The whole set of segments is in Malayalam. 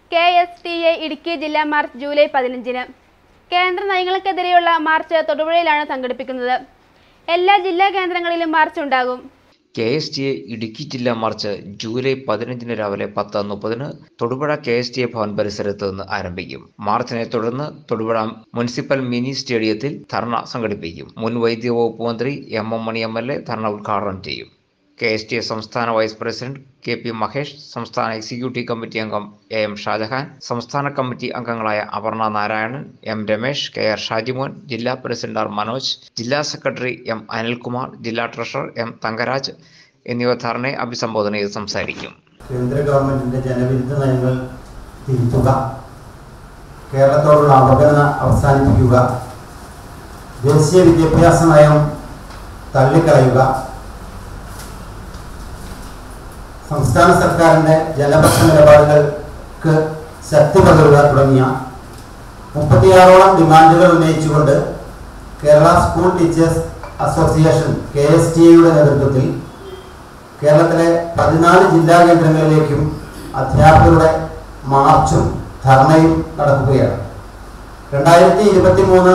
K S T A Idukki ജില്ലാ മാർച്ച് ജൂലൈ പതിനഞ്ചിന് കേന്ദ്ര നയങ്ങൾക്കെതിരെയുള്ള മാർച്ച് തൊടുപുഴയിലാണ് സംഘടിപ്പിക്കുന്നത് എല്ലാ ജില്ലാ കേന്ദ്രങ്ങളിലും മാർച്ച് ഉണ്ടാകും K S T A Idukki ജില്ലാ മാർച്ച് ജൂലൈ പതിനഞ്ചിന് രാവിലെ പത്ത് മുപ്പതിന് Thodupuzha K S T A Bhavan പരിസരത്ത് നിന്ന് ആരംഭിക്കും മാർച്ചിനെ തുടർന്ന് തൊടുപുഴ മുനിസിപ്പൽ മിനി സ്റ്റേഡിയത്തിൽ ധർണ സംഘടിപ്പിക്കും മുൻ വൈദ്യ വകുപ്പ് മന്ത്രി M M Mani M L A ധർണ ഉദ്ഘാടനം ചെയ്യും കെ എസ് ടി എ സംസ്ഥാന vice president K P Mahesh സംസ്ഥാന എക്സിക്യൂട്ടീവ് കമ്മിറ്റി അംഗം എ എം ഷാജഹാൻ സംസ്ഥാന കമ്മിറ്റി അംഗങ്ങളായ Aparna Narayanan M Ramesh K R Shajimon ജില്ലാ പ്രസിഡന്റ് ആർ മനോജ് ജില്ലാ സെക്രട്ടറി എം അനിൽകുമാർ ജില്ലാ ട്രഷറർ എം തങ്കരാജ് എന്നിവർ ധർണയെ അഭിസംബോധന ചെയ്ത് സംസാരിക്കും കേന്ദ്ര ഗവൺമെന്റിന്റെ ജനവിരുദ്ധ നയങ്ങൾ തിരുത്തുക കേരളത്തോടുള്ള അവഗണന അവസാനിപ്പിക്കുക ദേശീയ വിദ്യാഭ്യാസ നയം തള്ളിക്കളയുക സംസ്ഥാന സർക്കാരിന്റെ ജനപക്ഷ നിലപാടുകൾക്ക് ശക്തി പകരുക തുടങ്ങിയ മുപ്പത്തിയാറോളം ഡിമാൻഡുകൾ ഉന്നയിച്ചുകൊണ്ട് Kerala school teachers association K S T എയുടെ നേതൃത്വത്തിൽ കേരളത്തിലെ പതിനാല് ജില്ലാ കേന്ദ്രങ്ങളിലേക്കും അധ്യാപകരുടെ മാർച്ചും ധർണയും നടക്കുകയാണ് രണ്ടായിരത്തി ഇരുപത്തി മൂന്ന്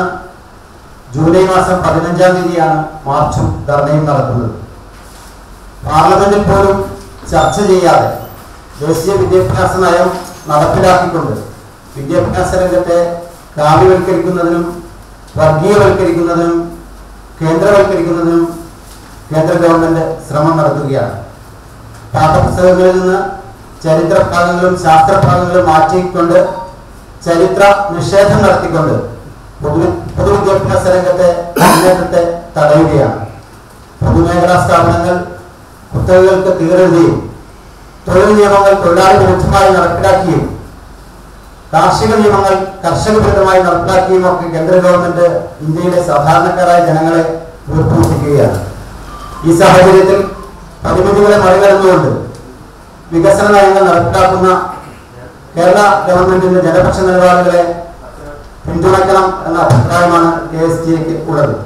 ജൂലൈ മാസം പതിനഞ്ചാം തീയതിയാണ് മാർച്ചും ധർണയും നടക്കുന്നത് പാർലമെന്റിൽ പോലും ചർച്ച ചെയ്യാതെ ദേശീയ വിദ്യാഭ്യാസ നയം നടപ്പിലാക്കിക്കൊണ്ട് വിദ്യാഭ്യാസ രംഗത്തെ കാവ്യവൽക്കരിക്കുന്നതിനും വർഗീയവൽക്കരിക്കുന്നതിനും കേന്ദ്രവൽക്കരിക്കുന്നതിനും കേന്ദ്ര ഗവൺമെന്റ് ശ്രമം നടത്തുകയാണ് പാഠപുസ്തകങ്ങളിൽ നിന്ന് ചരിത്ര ഭാഗങ്ങളും ശാസ്ത്ര ഭാഗങ്ങളും മാറ്റിക്കൊണ്ട് ചരിത്ര നിഷേധം നടത്തിക്കൊണ്ട് പൊതു പൊതുവിദ്യാഭ്യാസ രംഗത്തെ മുന്നേറ്റത്തെ തടയുകയാണ് പൊതുമേഖലാ സ്ഥാപനങ്ങൾ കുത്തകകൾക്ക് തീരെഴുതിയും തൊഴിൽ നിയമങ്ങൾ തൊഴിലാളി വിരുദ്ധമായി നടപ്പിലാക്കിയും കാർഷിക നിയമങ്ങൾ കർഷക വിരുദ്ധമായി നടപ്പിലാക്കിയും ഒക്കെ കേന്ദ്ര ഗവൺമെന്റ് ഇന്ത്യയിലെ സാധാരണക്കാരായ ജനങ്ങളെ വീർപ്പുമുട്ടിക്കുകയാണ് ഈ സാഹചര്യത്തിൽ പരിമിതികളെ മറികടന്നുകൊണ്ട് വികസന നയങ്ങൾ നടപ്പിലാക്കുന്ന കേരള ഗവൺമെന്റിന്റെ ജനപക്ഷ നിലപാടുകളെ പിന്തുണയ്ക്കണം എന്ന അഭിപ്രായമാണ് കെ എസ് ടി എക്ക് ഉള്ളത്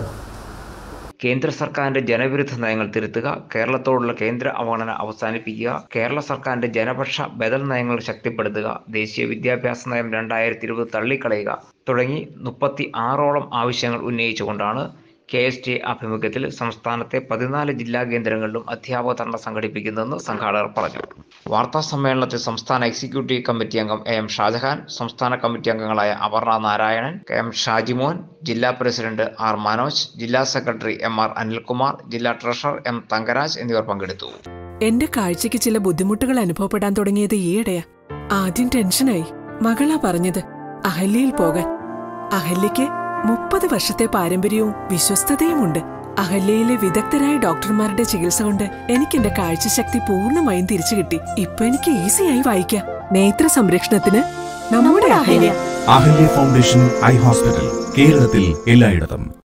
കേന്ദ്ര സർക്കാരിന്റെ ജനവിരുദ്ധ നയങ്ങൾ തിരുത്തുക കേരളത്തോടുള്ള കേന്ദ്ര അവഗണന അവസാനിപ്പിക്കുക കേരള സർക്കാരിന്റെ ജനപക്ഷ ബദൽ നയങ്ങൾ ശക്തിപ്പെടുത്തുക ദേശീയ വിദ്യാഭ്യാസ നയം രണ്ടായിരത്തി ഇരുപത് തള്ളിക്കളയുക തുടങ്ങി മുപ്പത്തി ആറോളം ആവശ്യങ്ങൾ ഉന്നയിച്ചുകൊണ്ടാണ് കെ എസ് ടി ആഭിമുഖ്യത്തിൽ സംസ്ഥാനത്തെ പതിനാല് ജില്ലാ കേന്ദ്രങ്ങളിലും അധ്യാപക ധർണ സംഘടിപ്പിക്കുന്നതെന്ന് സംഘാടകർ പറഞ്ഞു വാർത്താ സമ്മേളനത്തിൽ സംസ്ഥാന എക്സിക്യൂട്ടീവ് കമ്മിറ്റി അംഗം എ എം ഷാജഹാൻ സംസ്ഥാന കമ്മിറ്റി അംഗങ്ങളായ അപർണ നാരായണൻ കെ എം ഷാജിമോൻ ജില്ലാ പ്രസിഡന്റ് ആർ മനോജ് ജില്ലാ സെക്രട്ടറി എം ആർ അനിൽകുമാർ ജില്ലാ ട്രഷറർ എം തങ്കരാജ് എന്നിവർ പങ്കെടുത്തു എന്റെ കാഴ്ചയ്ക്ക് ചില ബുദ്ധിമുട്ടുകൾ അനുഭവപ്പെടാൻ തുടങ്ങിയത് ഈയിടെയാ ആദ്യം ടെൻഷനായി മകളാ പറഞ്ഞത് അഹല്യയിൽ പോകാൻ അഹല്യയ്ക്ക് മുപ്പത് വർഷത്തെ പാരമ്പര്യവും വിശ്വസ്തതയുമുണ്ട് അഹല്യയിലെ വിദഗ്ധരായ ഡോക്ടർമാരുടെ ചികിത്സ കൊണ്ട് എനിക്ക് എന്റെ കാഴ്ചശക്തി പൂർണ്ണമായും തിരിച്ചു കിട്ടി ഇപ്പൊ എനിക്ക് ഈസിയായി വായിക്കാം നേത്ര സംരക്ഷണത്തിന് നമ്മുടെ Ahalya Ahalya foundation eye hospital കേരളത്തിൽ എല്ലായിടത്തും